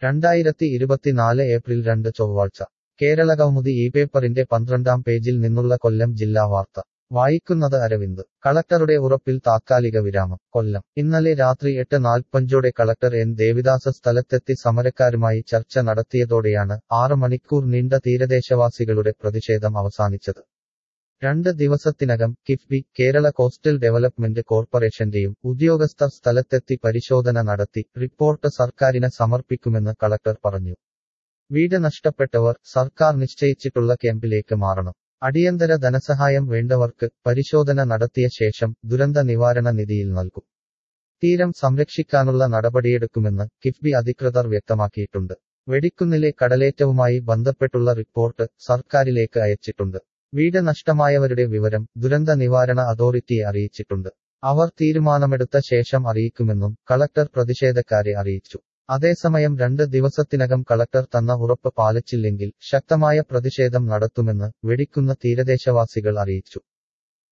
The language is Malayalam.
രണ്ടായിരത്തി ഇരുപത്തിനാല് ഏപ്രിൽ രണ്ട് ചൊവ്വാഴ്ച കേരളകൗമുദി ഈ പേപ്പറിന്റെ പന്ത്രണ്ടാം പേജിൽ നിന്നുള്ള കൊല്ലം ജില്ലാ വാർത്ത വായിക്കുന്നത് അരവിന്ദ് കളക്ടറുടെ ഉറപ്പിൽ താത്കാലിക വിരാമം കൊല്ലം ഇന്നലെ രാത്രി എട്ട് നാൽപ്പഞ്ചോടെ കളക്ടർ എൻ ദേവിദാസ സ്ഥലത്തെത്തി സമരക്കാരുമായി ചർച്ച നടത്തിയതോടെയാണ് ആറ് മണിക്കൂർ നീണ്ട തീരദേശവാസികളുടെ പ്രതിഷേധം അവസാനിച്ചത് രണ്ട് ദിവസത്തിനകം കിഫ്ബി കേരള കോസ്റ്റൽ ഡെവലപ്മെന്റ് കോർപ്പറേഷന്റെയും ഉദ്യോഗസ്ഥർ സ്ഥലത്തെത്തി പരിശോധന നടത്തി റിപ്പോർട്ട് സർക്കാരിന് സമർപ്പിക്കുമെന്ന് കളക്ടർ പറഞ്ഞു വീട് നഷ്ടപ്പെട്ടവർ സർക്കാർ നിശ്ചയിച്ചിട്ടുള്ള ക്യാമ്പിലേക്ക് മാറണം അടിയന്തര ധനസഹായം വേണ്ടവർക്ക് പരിശോധന നടത്തിയ ശേഷം ദുരന്ത നിവാരണ നിധിയിൽ നൽകും തീരം സംരക്ഷിക്കാനുള്ള നടപടിയെടുക്കുമെന്ന് കിഫ്ബി അധികൃതർ വ്യക്തമാക്കിയിട്ടുണ്ട് വെടിക്കുന്നിലെ കടലേറ്റവുമായി ബന്ധപ്പെട്ടുള്ള റിപ്പോർട്ട് സർക്കാരിലേക്ക് അയച്ചിട്ടുണ്ട് വീട് നഷ്ടമായവരുടെ വിവരം ദുരന്ത നിവാരണ അതോറിറ്റിയെ അറിയിച്ചിട്ടുണ്ട് അവർ തീരുമാനമെടുത്ത ശേഷം അറിയിക്കുമെന്നും കളക്ടർ പ്രതിഷേധക്കാരെ അറിയിച്ചു അതേസമയം രണ്ട് ദിവസത്തിനകം കളക്ടർ തന്ന ഉറപ്പ് പാലിച്ചില്ലെങ്കിൽ ശക്തമായ പ്രതിഷേധം നടത്തുമെന്ന് വെടിക്കുന്ന തീരദേശവാസികൾ അറിയിച്ചു